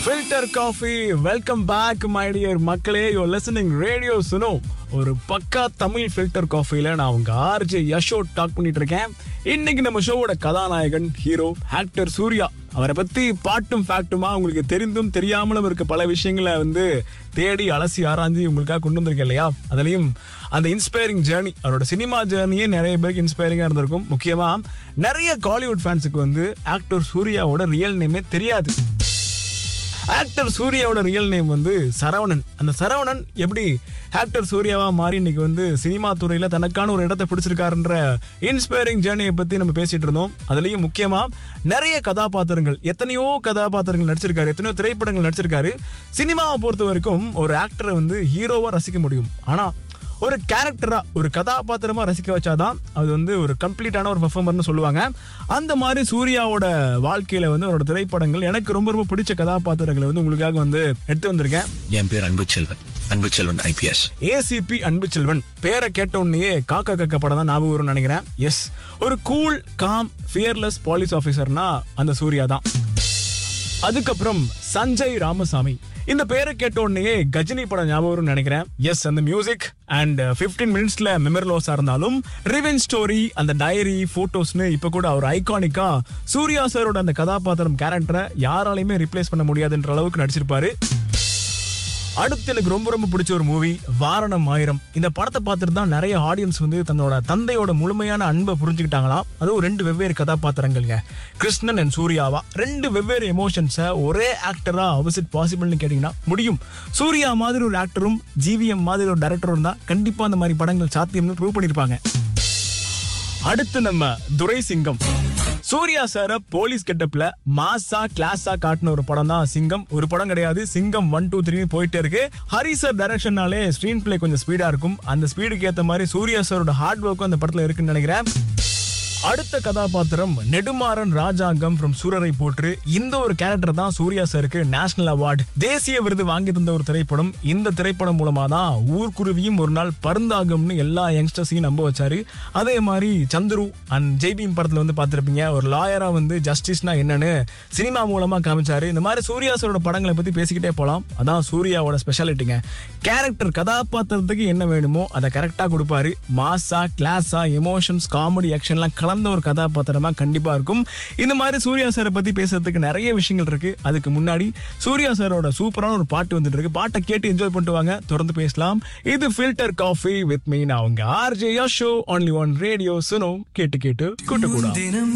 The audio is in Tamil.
filter coffee welcome back my dear மக்களே யூ லிசனிங் ரேடியோ சுனோ ஒரு பக்கா தமிழ் ஃபில்டர் காஃபில நான் உங்க ஆர்ஜே யஷோ டாக் பண்ணிட்டு இருக்கேன் இன்னைக்கு நம்ம ஷோவோட கதாநாயகன் ஹீரோ ஆக்டர் சூர்யா அவரை பத்தி பாட்டும் ஃபேக்ட்டுமா உங்களுக்கு தெரிந்தும் தெரியாமலும் இருக்க பல விஷயங்களை வந்து தேடி அலசி ஆராய்ஞ்சு உங்களுக்காக கொண்டு வந்திருக்கேன் இல்லையா அதுலயும் அந்த இன்ஸ்பைரிங் ஜேர்னி அவரோட சினிமா ஜேர்னியே நிறைய பேருக்கு இன்ஸ்பைரிங்கா இருந்திருக்கும் முக்கியமா நிறைய காலிவுட் ஃபேன்ஸுக்கு வந்து ஆக்டர் சூர்யாவோட ரியல் நேமே தெரியாது ஆக்டர் சூர்யாவோட ரியல் நேம் வந்து சரவணன் அந்த சரவணன் எப்படி ஆக்டர் சூர்யாவா மாறி இன்னைக்கு வந்து சினிமா துறையில தனக்கான ஒரு இடத்தை பிடிச்சிருக்காருன்ற இன்ஸ்பைரிங் ஜேர்னியை பத்தி நம்ம பேசிட்டு இருந்தோம் அதுலயும் முக்கியமா நிறைய கதாபாத்திரங்கள் எத்தனையோ கதாபாத்திரங்கள் நடிச்சிருக்காரு எத்தனையோ திரைப்படங்கள் நடிச்சிருக்காரு சினிமாவை பொறுத்த வரைக்கும் ஒரு ஆக்டரை வந்து ஹீரோவா ரசிக்க முடியும் ஆனா ஒரு கேரக்டரா ஒரு கதாபாத்திரமா ரசிக்க வச்சாதான் அது வந்து ஒரு கம்ப்ளீட்டான ஒரு பெர்ஃபார்மர்னு சொல்லுவாங்க அந்த மாதிரி சூர்யாவோட வாழ்க்கையில வந்து அவரோட திரைப்படங்கள் எனக்கு ரொம்ப ரொம்ப பிடிச்ச கதாபாத்திரங்களை வந்து உங்களுக்காக வந்து எடுத்து வந்திருக்கேன் என் பேர் அன்புச்செல்வன் அன்புச்செல்வன் ஐபிஎஸ் ஏசிபி அன்புச்செல்வன் பேரை கேட்ட உடனேயே காக்கா காக்கா படம் தான் ஞாபகம் வரும்னு நினைக்கிறேன் எஸ் ஒரு கூல் காம் ஃபியர்லெஸ் போலீஸ் ஆஃபீஸர்னா அந்த சூர்யா தான் அதுக்கப்புறம் சஞ்சய் ராமசாமி இந்த பேரை கேட்ட உடனே கஜினி படம் ஞாபகம் வரும்னு நினைக்கிறேன் எஸ் அந்த மியூசிக் அண்ட் 15 மினிட்ஸ்ல மெமரி லாஸா இருந்தாலும் ரிவென் ஸ்டோரி அந்த டைரி போட்டோஸ்னு இப்ப கூட அவர் ஐகானிக்கா சூர்யா சாரோட அந்த கதாபாத்திரம் கேரக்டரை யாராலையுமே ரிப்ளேஸ் பண்ண முடியாதுன்ற அளவுக்கு நடிச்சிருப்பாரு அடுத்து எனக்கு ரொம்ப ரொம்ப பிடிச்ச ஒரு மூவி வாரணம் ஆயிரம் இந்த படத்தை பார்த்துட்டு தான் நிறைய ஆடியன்ஸ் வந்து தன்னோட தந்தையோட முழுமையான அன்பை புரிஞ்சுக்கிட்டாங்களாம் அதுவும் ரெண்டு வெவ்வேறு கதாபாத்திரங்கள்ங்க கிருஷ்ணன் அண்ட் சூர்யாவா ரெண்டு வெவ்வேறு எமோஷன்ஸை ஒரே ஆக்டரா அவசிட் பாசிபிள்னு கேட்டிங்கன்னா முடியும் சூர்யா மாதிரி ஒரு ஆக்டரும் ஜிவிஎம் மாதிரி ஒரு டைரக்டரும் தான் கண்டிப்பா அந்த மாதிரி படங்கள் சாத்தியம்னு ப்ரூவ் பண்ணியிருப்பாங்க அடுத்து நம்ம துரை சிங்கம் சூர்யா சார போலீஸ் கெட்டப்ல மாசா கிளாஸா காட்டின ஒரு படம் தான் சிங்கம் ஒரு படம் கிடையாது சிங்கம் ஒன் டூ த்ரீ போயிட்டே இருக்கு ஹரி சார் டைரக்ஷன்னாலே ஸ்க்ரீன் பிளே கொஞ்சம் ஸ்பீடா இருக்கும் அந்த ஸ்பீடுக்கு ஏத்த மாதிரி சூர்யா சாரோட ஹார்ட் ஒர்க்கும் அந்த படத்துல இருக்குன்னு நினைக்கிறேன் அடுத்த கதாபாத்திரம் நெடுமாறன் ராஜாங்கம் ஃப்ரம் சூரரை போற்று இந்த ஒரு கேரக்டர் தான் சூர்யா சாருக்கு நேஷனல் அவார்டு தேசிய விருது வாங்கி தந்த ஒரு திரைப்படம் இந்த திரைப்படம் மூலமா தான் ஊர்க்குருவியும் ஒரு நாள் பருந்தாகம்னு எல்லா யங்ஸ்டர்ஸையும் நம்ப வச்சாரு அதே மாதிரி சந்துரு அண்ட் ஜெய்பீம் படத்துல வந்து பார்த்திருப்பீங்க ஒரு லாயரா வந்து ஜஸ்டிஸ்னா என்னன்னு சினிமா மூலமா காமிச்சாரு இந்த மாதிரி சூர்யா சாரோட படங்களை பத்தி பேசிக்கிட்டே போலாம் அதான் சூர்யாவோட ஸ்பெஷாலிட்டிங்க கேரக்டர் கதாபாத்திரத்துக்கு என்ன வேணுமோ அதை கரெக்டா கொடுப்பாரு மாசா கிளாஸா எமோஷன்ஸ் காமெடி ஆக்ஷன்லாம் கலந்த ஒரு கதாபாத்திரமா கண்டிப்பா இருக்கும் இந்த மாதிரி சூர்யா சாரை பத்தி பேசுறதுக்கு நிறைய விஷயங்கள் இருக்கு அதுக்கு முன்னாடி சூர்யா சாரோட சூப்பரான ஒரு பாட்டு வந்துட்டு இருக்கு பாட்டை கேட்டு என்ஜாய் பண்ணிட்டு வாங்க தொடர்ந்து பேசலாம் இது ஃபில்டர் காஃபி வித் மீ நான் உங்க RJ show only one radio Suno கேட்டு கேட்டு கூட்டு கூட